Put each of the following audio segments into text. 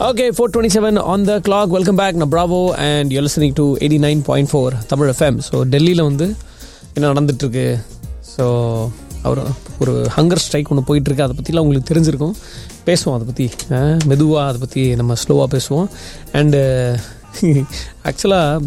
okay four twenty seven on the clock welcome back நான் Bravo and you listening to eighty nine point four Tamil FM so டெல்லியில் வந்து என்ன நடந்துட்டுருக்கு so அவர் ஒரு hunger strike ஒன்று போயிட்டுருக்கு அதை பற்றிலாம் உங்களுக்கு தெரிஞ்சிருக்கும் பேசுவோம் அதை பற்றி மெதுவாக அதை பற்றி நம்ம ஸ்லோவாக பேசுவோம் அண்டு ஆக்சுவலாக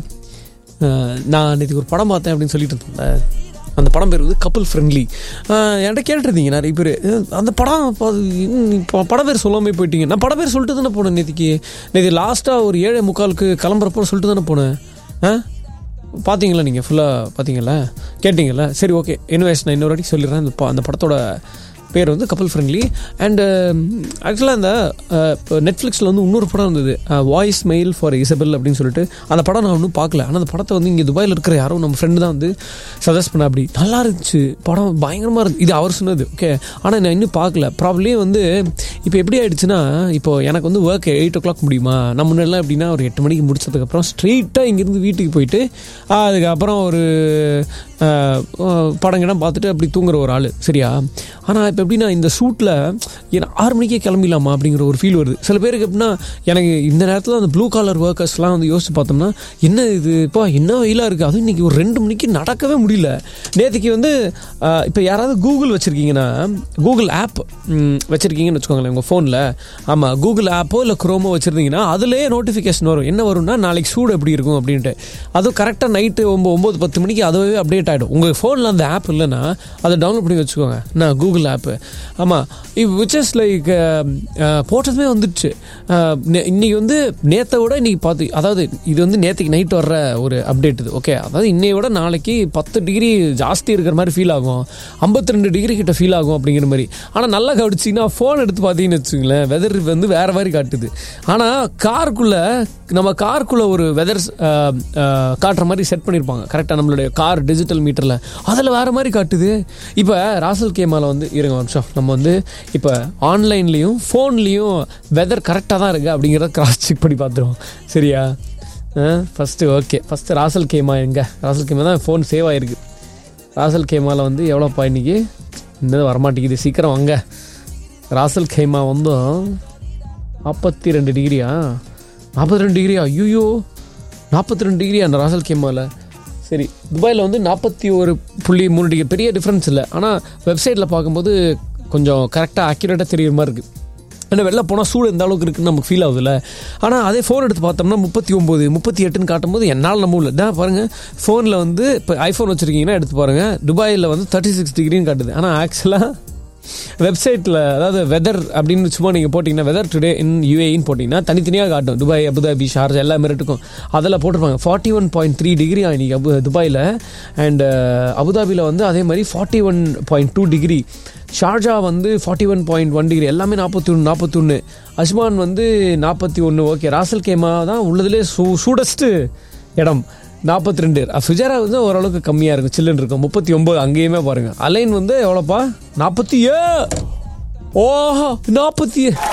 நான் நேற்று ஒரு படம் பார்த்தேன் அப்படின்னு சொல்லிட்டு இருந்தேன் அந்த படம் பேர் வந்து கப்புள் ஃப்ரெண்ட்லி என்கிட்ட கேட்டிருந்தீங்க நிறைய பேர் அந்த படம் இப்போ படம் பேர் சொல்லாமல் போயிட்டீங்க நான் படம் பேர் சொல்லிட்டு தானே போனேன் நேற்றுக்கு நேற்று லாஸ்ட்டாக ஒரு ஏழை முக்காலுக்கு கிளம்புறப்போ சொல்லிட்டு தானே போனேன் ஆ பார்த்தீங்களா நீங்கள் ஃபுல்லாக பார்த்தீங்களா கேட்டிங்களா சரி ஓகே இன்வெஸ்ட் நான் இன்னொரு வாட்டி சொல்லிடுறேன் அந்த ப- அந்த படத்தோட பேர் வந்து கப்பல் ஃப்ரெண்ட்லி அண்டு ஆக்சுவலாக இந்த நெட்ஃப்ளிக்ஸில் வந்து இன்னொரு படம் இருந்தது வாய்ஸ் மெயில் ஃபார் இசபெல் அப்படின்னு சொல்லிட்டு அந்த படம் நான் ஒன்றும் பார்க்கல ஆனால் அந்த படத்தை வந்து இங்கே துபாயில் இருக்கிற யாரோ நம்ம ஃப்ரெண்டு தான் வந்து சஜஸ்ட் பண்ண அப்படி நல்லா இருந்துச்சு படம் பயங்கரமாக இருந்துச்சு இது அவர் சொன்னது ஓகே ஆனால் நான் இன்னும் பார்க்கல ப்ராப்ளமே வந்து இப்போ எப்படி ஆயிடுச்சுன்னா இப்போ எனக்கு வந்து ஒர்க் எயிட் ஓ கிளாக் முடியுமா நம்ம முன்னாடிலாம் எப்படின்னா ஒரு எட்டு மணிக்கு முடிச்சதுக்கப்புறம் ஸ்ட்ரெயிட்டாக இங்கேருந்து வீட்டுக்கு போயிட்டு அதுக்கப்புறம் ஒரு அஹ், அஹ், படங்கிடம் பார்த்துட்டு அப்படி தூங்குற ஒரு ஆள் சரியா ஆனால் இப்போ எப்படின்னா இந்த ஷூட்டில் ஆறு மணிக்கே கிளம்பிடலாமா அப்படிங்கிற ஒரு ஃபீல் வருது சில பேருக்கு எப்படின்னா எனக்கு இந்த நேரத்தில் அந்த ப்ளூ காலர் ஒர்க்கர்ஸ்லாம் வந்து யோசிச்சு பார்த்தோம்னா என்ன இது இப்போ என்ன வெயிலாக இருக்குது அதுவும் இன்றைக்கி ஒரு ரெண்டு மணிக்கு நடக்கவே முடியல நேற்றுக்கு வந்து இப்போ யாராவது கூகுள் வச்சுருக்கீங்கன்னா கூகுள் ஆப் வச்சுருக்கீங்கன்னு வச்சுக்கோங்களேன் உங்கள் ஃபோனில் ஆமாம் கூகுள் ஆப்போ இல்லை குரோமோ வச்சுருந்தீங்கன்னா அதுலேயே நோட்டிஃபிகேஷன் வரும் என்ன வரும்னா நாளைக்கு சூடு எப்படி இருக்கும் அப்படின்ட்டு அதுவும் கரெக்டாக நைட்டு ஒம்பது ஒம்பது பத்து மணிக்கு அதுவே அப்டேட் ஆகிடும் உங்கள் ஃபோனில் அந்த ஆப் இல்லைன்னா அதை டவுன்லோட் பண்ணி வச்சுக்கோங்க நான் கூகுள் ஆப்பு ஆமாம் விச் இஸ் லைக் போட்டதுமே வந்துடுச்சு அஹ், நே- இன்னைக்கு வந்து நேற்றை விட இன்னைக்கு பார்த்து அதாவது இது வந்து நேற்றுக்கு நைட் வர்ற ஒரு அப்டேட் இது ஓகே அதாவது இன்னைய விட நாளைக்கு பத்து டிகிரி ஜாஸ்தி இருக்கிற மாதிரி ஃபீல் ஆகும் ஐம்பத்தி ரெண்டு டிகிரி கிட்ட ஃபீல் ஆகும் அப்படிங்கிற மாதிரி ஆனால் நல்லா கவனிச்சிங்கன்னா ஃபோன் எடுத்து பார்த்தீங்கன்னு வச்சுங்களேன் வெதர் வந்து வேற மாதிரி காட்டுது ஆனால் காருக்குள்ளே நம்ம காருக்குள்ளே ஒரு வெதர் காட்டுற மாதிரி செட் பண்ணியிருப்பாங்க கரெக்டாக நம்மளுடைய கார் டிஜிட்டல் மீட்டரில் அதில் வேறு மாதிரி காட்டுது இப்போ ராசல் கேமால வந்து இருங்க ஒரு நிமிஷம் நம்ம வந்து இப்போ ஆன்லைன்லேயும் ஃபோன்லேயும் வெதர் கரெக்டாக தான் இருக்குது அப்படிங்கிறத கிராஸ் செக் பண்ணி பார்த்துருவோம் சரியா ஃபஸ்ட்டு ஓகே ஃபஸ்ட்டு ராசல் கேமா எங்கே ராசல் கேமா தான் ஃபோன் சேவ் ஆகிருக்கு ராசல் கேமாவில் வந்து எவ்வளோப்பா இன்னைக்கு இன்னும் வரமாட்டேங்குது சீக்கிரம் வாங்க ராசல் கேமா வந்து நாற்பத்தி ரெண்டு டிகிரியா நாற்பத்தி ரெண்டு டிகிரியா ஐயோ நாற்பத்தி ரெண்டு டிகிரியா அந்த ராசல் கேமாவில் சரி துபாயில் வந்து நாற்பத்தி ஒரு புள்ளி மூணு டிகிரி பெரிய டிஃப்ரென்ஸ் இல்லை ஆனால் வெப்சைட்டில் பார்க்கும்போது கொஞ்சம் கரெக்டாக அக்யூரேட்டாக தெரியுற மாதிரி இருக்குது ஏன்னா வெளில போனால் சூடு எந்த அளவுக்கு இருக்குன்னு நமக்கு ஃபீல் ஆகுதுல்ல ஆனால் அதே ஃபோன் எடுத்து பார்த்தோம்னா முப்பத்தி ஒம்பது முப்பத்தி எட்டுன்னு காட்டும்போது என்னால் நம்ப முடியல தான் பாருங்கள் ஃபோனில் வந்து இப்போ ஐஃபோன் வச்சுருக்கீங்கன்னா எடுத்து பாருங்கள் துபாயில் வந்து தேர்ட்டி சிக்ஸ் டிகிரின்னு காட்டுது ஆனால் ஆக்சுவலாக வெப்சைட்டில் அதாவது வெதர் அப்படின்னு சும்மா நீங்கள் போட்டிங்கன்னா வெதர் டுடே இன் யூஏஇன்னு போட்டிங்கன்னா தனித்தனியாக காட்டும் துபாய் அபுதாபி ஷார்ஜா எல்லா மிரட்டுக்கும் அதில் போட்டிருப்பாங்க forty one point three degree இன்னைக்கு அபு துபாயில் அண்ட் அபுதாபியில் வந்து அதே மாதிரி forty one point two degree Sharjah வந்து forty one point one degree எல்லாமே நாற்பத்தி ஒன்று நாற்பத்தி ஒன்று அஜ்மான் வந்து நாற்பத்தி ஒன்று ஓகே ராசல் கேமா தான் உள்ளதுலே சூ சூடஸ்ட்டு இடம் நாற்பத்தி ரெண்டு ஃபிஜாரா வந்து ஓரளவுக்கு கம்மியாக இருக்கும் சில்லுன்னு இருக்கும் முப்பத்தி ஒம்பது அங்கேயுமே பாருங்கள் அலைன் வந்து எவ்வளோப்பா நாற்பத்தி ஏ ஓஹா நாற்பத்தி ஏ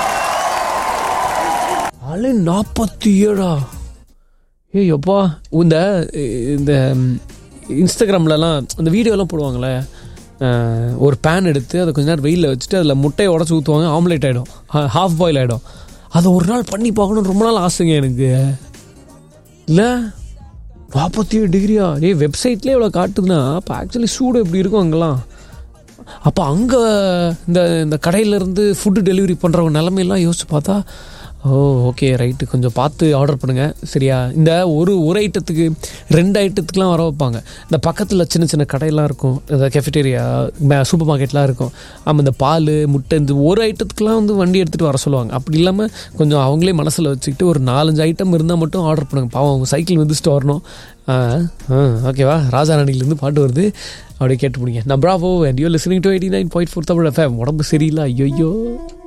அலைன் நாற்பத்தி ஏழா ஏய் எப்பா இந்த இந்த இன்ஸ்டாகிராம்லலாம் இந்த வீடியோலாம் போடுவாங்களே அஹ், ஒரு பேன் எடுத்து அதை கொஞ்ச நேரம் வெயிலில் வச்சுட்டு அதில் முட்டையை உடச்சி ஊற்றுவாங்க ஆம்லேட் ஆகிடும் ஹாஃப் பாயில் ஆகிடும் அதை ஒரு நாள் பண்ணி பார்க்கணும்னு ரொம்ப நாள் ஆசைங்க எனக்கு இல்லை நாற்பத்தி ஏழு டிகிரியா ஏய் வெப்சைட்லேயே இவ்வளோ காட்டுதுன்னா அப்போ ஆக்சுவலி சூடு எப்படி இருக்கும் அங்கெல்லாம் அப்போ அங்கே இந்த இந்த கடையிலேருந்து ஃபுட்டு டெலிவரி பண்ணுறவங்க நிலமையெல்லாம் யோசிச்சு பார்த்தா ஓ ஓகே ரைட்டு கொஞ்சம் பார்த்து ஆர்டர் பண்ணுங்கள் சரியா இந்த ஒரு ஒரு ஐட்டத்துக்கு ரெண்டு ஐட்டத்துக்குலாம் வர வைப்பாங்க இந்த பக்கத்தில் சின்ன சின்ன கடையெல்லாம் இருக்கும் இந்த கெஃபிடேரியா சூப்பர் மார்க்கெட்லாம் இருக்கும் ஆமாம் இந்த பால் முட்டை இந்த ஒரு ஐட்டத்துக்குலாம் வந்து வண்டி எடுத்துகிட்டு வர சொல்லுவாங்க அப்படி இல்லாமல் கொஞ்சம் அவங்களே மனசில் வச்சுக்கிட்டு ஒரு நாலஞ்சு ஐட்டம் இருந்தால் மட்டும் ஆர்டர் பண்ணுங்க பாவம் அவங்க சைக்கிள் மிதிச்சுட்டு வரணும் ஆ ஆ ஓகேவா ராஜா ராணிலேருந்து பாட்டு வருது அப்படியே கேட்டு பிடிங்க நான் Bravo and you listening to eighty nine point four Tamil FM உடம்பு சரியில்லை ஐயோ